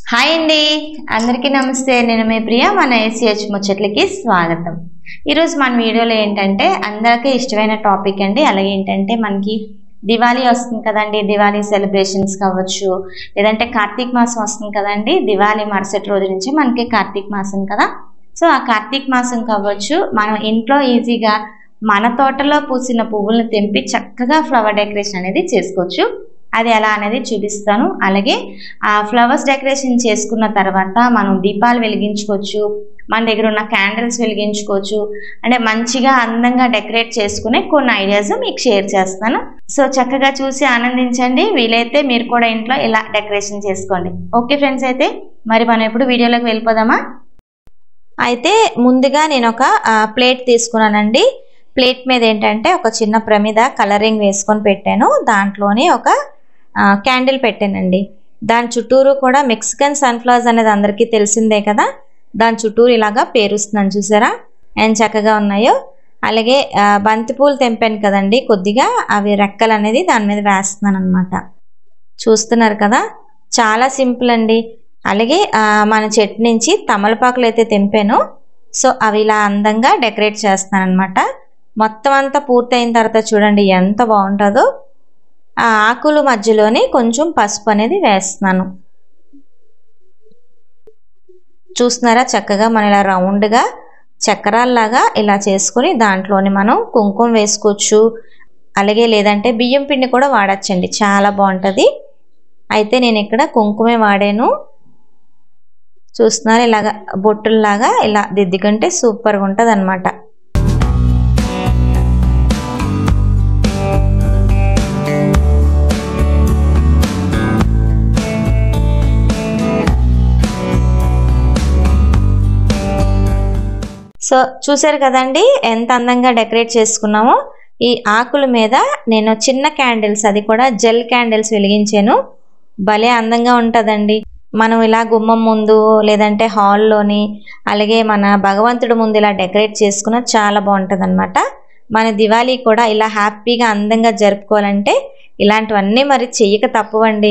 hi అండి అందరికీ నమస్తే నేను మీ ప్రియ మన ఏసీహెచ్ ముచ్చట్లకి స్వాగతం ఈరోజు మన వీడియోలో ఏంటంటే అందరికీ ఇష్టమైన టాపిక్ అండి అలాగే ఏంటంటే మనకి దివాళీ వస్తుంది కదండి దివాళీ సెలబ్రేషన్స్ కావచ్చు లేదంటే కార్తీక మాసం వస్తుంది కదండి దివాళీ మరుసటి రోజు నుంచి మనకి కార్తీక మాసం కదా సో ఆ కార్తీక మాసం కావచ్చు మనం ఇంట్లో ఈజీగా మన తోటలో పూసిన పువ్వులను తెంపి చక్కగా ఫ్లవర్ డెకరేషన్ అనేది చేసుకోవచ్చు అది ఎలా అనేది చూపిస్తాను అలాగే ఆ ఫ్లవర్స్ డెకరేషన్ చేసుకున్న తర్వాత మనం దీపాలు వెలిగించుకోవచ్చు మన దగ్గర ఉన్న క్యాండిల్స్ వెలిగించుకోవచ్చు అంటే మంచిగా అందంగా డెకరేట్ చేసుకునే కొన్ని ఐడియాస్ మీకు షేర్ చేస్తాను సో చక్కగా చూసి ఆనందించండి వీలైతే మీరు కూడా ఇంట్లో ఇలా డెకరేషన్ చేసుకోండి ఓకే ఫ్రెండ్స్ అయితే మరి మనం ఎప్పుడు వీడియోలోకి వెళ్ళిపోదామా అయితే ముందుగా నేను ఒక ప్లేట్ తీసుకున్నానండి ప్లేట్ మీద ఏంటంటే ఒక చిన్న ప్రమిద కలరింగ్ వేసుకొని పెట్టాను దాంట్లోనే ఒక క్యాండిల్ పెట్టానండి దాని చుట్టూరు కూడా మెక్సికన్ సన్ఫ్లవర్స్ అనేది అందరికీ తెలిసిందే కదా దాని చుట్టూరు ఇలాగా పేరుస్తున్నాను చూసారా ఎంత చక్కగా ఉన్నాయో అలాగే ఆ, బంతిపూలు తెంపాను కదండి కొద్దిగా అవి రెక్కలు అనేది దాని మీద వేస్తున్నాను అనమాట చూస్తున్నారు కదా చాలా సింపుల్ అండి అలాగే ఆ, మన చెట్టు నుంచి తమలపాకులు అయితే తెంపాను సో అవి ఇలా అందంగా డెకరేట్ చేస్తాను అనమాట మొత్తం అంతా పూర్తయిన తర్వాత చూడండి ఎంత బాగుంటుందో ఆ ఆకుల మధ్యలోనే కొంచెం పసుపు అనేది వేస్తున్నాను చూస్తున్నారా చక్కగా మనం ఇలా రౌండ్గా చక్రాల్లాగా ఇలా చేసుకుని దాంట్లోని మనం కుంకుమ వేసుకోవచ్చు అలాగే లేదంటే బియ్యం పిండి కూడా వాడచ్చండి చాలా బాగుంటుంది అయితే నేను ఇక్కడ కుంకుమే వాడాను చూస్తున్నారు ఇలాగా బొట్టుల్లాగా ఇలా దిద్దుకుంటే సూపర్గా ఉంటుంది అనమాట సో చూసారు కదండి ఎంత అందంగా డెకరేట్ చేసుకున్నామో ఈ ఆకుల మీద నేను చిన్న క్యాండిల్స్ అది కూడా జెల్ క్యాండిల్స్ వెలిగించాను భలే అందంగా ఉంటుందండి మనం ఇలా గుమ్మం ముందు లేదంటే హాల్లోని అలాగే మన భగవంతుడి ముందు ఇలా డెకరేట్ చేసుకున్న చాలా బాగుంటుంది అనమాట మన దివాళీ కూడా ఇలా హ్యాపీగా అందంగా జరుపుకోవాలంటే ఇలాంటివన్నీ మరి చెయ్యక తప్పవండి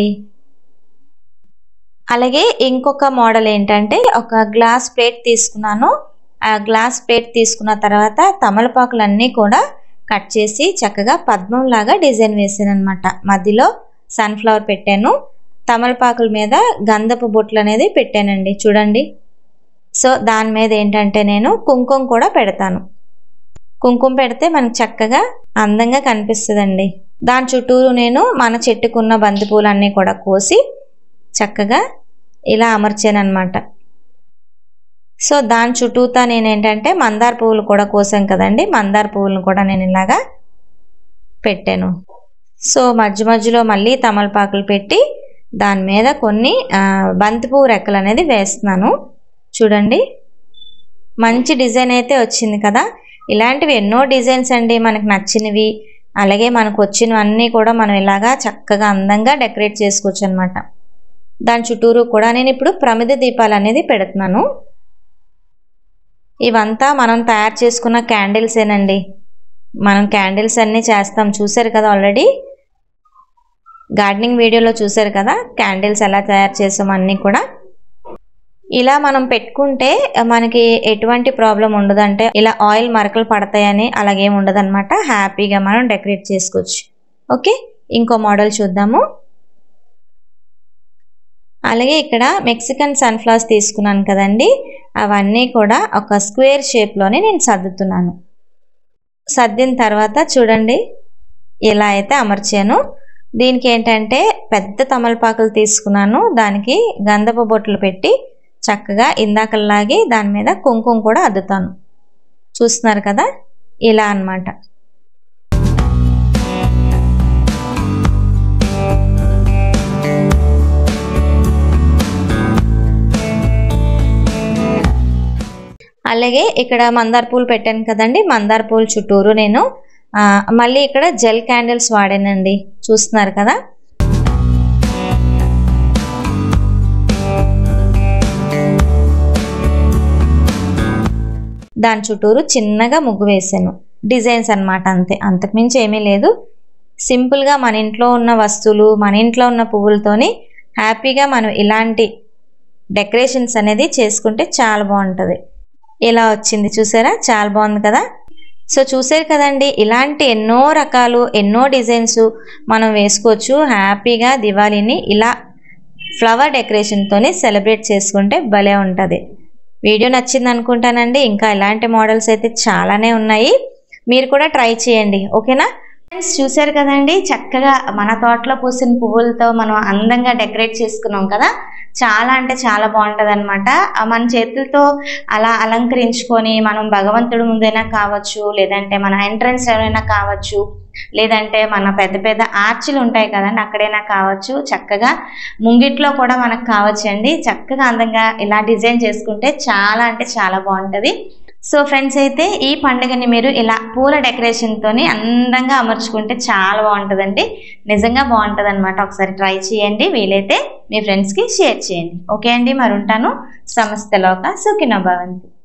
అలాగే ఇంకొక మోడల్ ఏంటంటే ఒక గ్లాస్ ప్లేట్ తీసుకున్నాను ఆ గ్లాస్ ప్లేట్ తీసుకున్న తర్వాత తమలపాకులన్నీ కూడా కట్ చేసి చక్కగా పద్మం లాగా డిజైన్ వేసాను అనమాట మధ్యలో సన్ఫ్లవర్ పెట్టాను తమలపాకుల మీద గంధపు బొట్లు అనేది పెట్టానండి చూడండి సో దాని మీద ఏంటంటే నేను కుంకుమ కూడా పెడతాను కుంకుమ పెడితే మనకు చక్కగా అందంగా కనిపిస్తుందండి దాని చుట్టూరు నేను మన చెట్టుకున్న బంతిపూలన్నీ కూడా కోసి చక్కగా ఇలా అమర్చాను అనమాట సో దాని చుట్టూతా నేను ఏంటంటే మందార పువ్వులు కూడా కోసాం కదండి మందార పువ్వులను కూడా నేను ఇలాగా పెట్టాను సో మధ్య మధ్యలో మళ్ళీ తమలపాకులు పెట్టి దాని మీద కొన్ని ఆ, బంతిపువ్వు రెక్కలు అనేది వేస్తున్నాను చూడండి మంచి డిజైన్ అయితే వచ్చింది కదా ఇలాంటివి ఎన్నో డిజైన్స్ అండి మనకు నచ్చినవి అలాగే మనకు వచ్చినవన్నీ కూడా మనం ఇలాగా చక్కగా అందంగా డెకరేట్ చేసుకోవచ్చు అనమాట దాని చుట్టూరు కూడా నేను ఇప్పుడు ప్రమిద దీపాలు అనేది పెడుతున్నాను ఇవంతా మనం తయారు చేసుకున్న క్యాండిల్సేనండి మనం క్యాండిల్స్ అన్నీ చేస్తాం చూసారు కదా ఆల్రెడీ గార్డెనింగ్ వీడియోలో చూసారు కదా క్యాండిల్స్ ఎలా తయారు చేసాం అన్నీ కూడా ఇలా మనం పెట్టుకుంటే మనకి ఎటువంటి ప్రాబ్లం ఉండదు అంటే ఇలా ఆయిల్ మరకలు పడతాయని అలాగేం ఉండదు అనమాట హ్యాపీగా మనం డెకరేట్ చేసుకోవచ్చు ఓకే ఇంకో మోడల్ చూద్దాము అలాగే ఇక్కడ మెక్సికన్ సన్ఫ్లవర్స్ తీసుకున్నాను కదండి అవన్నీ కూడా ఒక స్క్వేర్ షేప్లోనే నేను సర్దుతున్నాను సర్దిన తర్వాత చూడండి ఇలా అయితే అమర్చాను దీనికి ఏంటంటే పెద్ద తమలపాకులు తీసుకున్నాను దానికి గంధపు బొట్లు పెట్టి చక్కగా ఇందాకలాగే దాని మీద కుంకుమ కూడా అద్దుతాను చూస్తున్నారు కదా ఇలా అన్నమాట అలాగే ఇక్కడ మందార పూలు పెట్టాను కదండి మందార పూలు చుట్టూరు నేను ఆ, మళ్ళీ ఇక్కడ జెల్ క్యాండిల్స్ వాడానండి చూస్తున్నారు కదా దాని చుట్టూరు చిన్నగా ముగ్గు వేసాను డిజైన్స్ అన్నమాట అంతే అంతకుమించి ఏమీ లేదు సింపుల్గా మన ఇంట్లో ఉన్న వస్తువులు మన ఇంట్లో ఉన్న పువ్వులతోని హ్యాపీగా మనం ఇలాంటి డెకరేషన్స్ అనేది చేసుకుంటే చాలా బాగుంటుంది ఇలా వచ్చింది చూసారా చాలా బాగుంది కదా సో చూసారు కదండి ఇలాంటి ఎన్నో రకాలు ఎన్నో డిజైన్స్ మనం వేసుకోవచ్చు హ్యాపీగా దివాళీని ఇలా ఫ్లవర్ డెకరేషన్తోని సెలబ్రేట్ చేసుకుంటే భలే ఉంటుంది వీడియో నచ్చింది అనుకుంటానండి ఇంకా ఇలాంటి మోడల్స్ అయితే చాలానే ఉన్నాయి మీరు కూడా ట్రై చేయండి ఓకేనా ఫ్రెండ్స్ చూసారు కదండి చక్కగా మన తోటలో పూసిన పువ్వులతో మనం అందంగా డెకరేట్ చేసుకున్నాం కదా చాలా అంటే చాలా బాగుంటుంది అనమాట మన చేతులతో అలా అలంకరించుకొని మనం భగవంతుడి ముందైనా కావచ్చు లేదంటే మన ఎంట్రన్స్ ఎవరైనా కావచ్చు లేదంటే మన పెద్ద పెద్ద ఆర్చిలు ఉంటాయి కదండి అక్కడైనా కావచ్చు చక్కగా ముంగిట్లో కూడా మనకు కావచ్చండి చక్కగా అందంగా ఇలా డిజైన్ చేసుకుంటే చాలా అంటే చాలా బాగుంటుంది సో ఫ్రెండ్స్ అయితే ఈ పండుగని మీరు ఇలా పూల డెకరేషన్తోని అందంగా అమర్చుకుంటే చాలా బాగుంటుందండి నిజంగా బాగుంటుంది అనమాట ఒకసారి ట్రై చేయండి వీలైతే మీ ఫ్రెండ్స్కి షేర్ చేయండి ఓకే అండి మరి ఉంటాను సమస్తలోక సుఖినో భవంతి